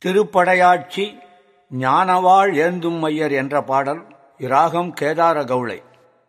திருப்படையாட்சி ஞானவாள் ஏந்தும் மையர் என்ற பாடல் இராகம் கேதார கவுளை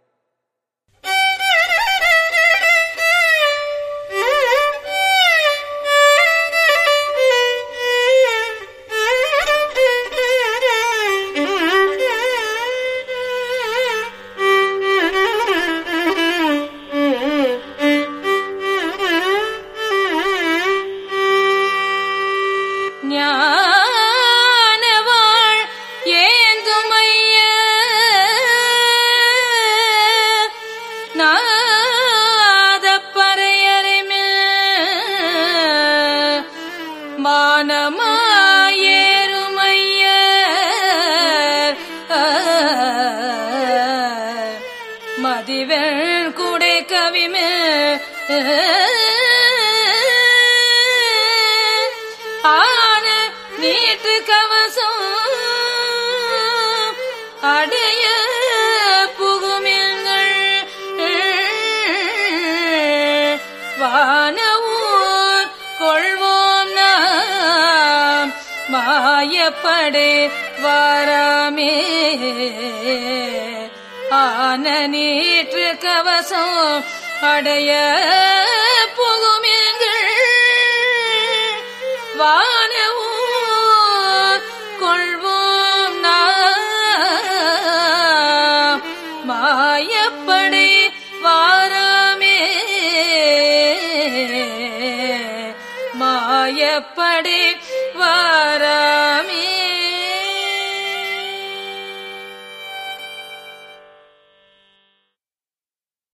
ஞானவாள் ஏந்துமைய நாதப்பறையறிமில் மானமாயேறுமைய மதிவெண் குடை கவிமே ஆன நீட்டு கவசம் அடைய புகுமில்கள் வானவூர் கொள்வோம் நாம் மாயப்படே வாராமே ஆன நீற்று கவசம் அடைய புகுமில்கள் வானவூர் கொள்வோம் நாம் மாயப்படை வாராமே மாயப்படை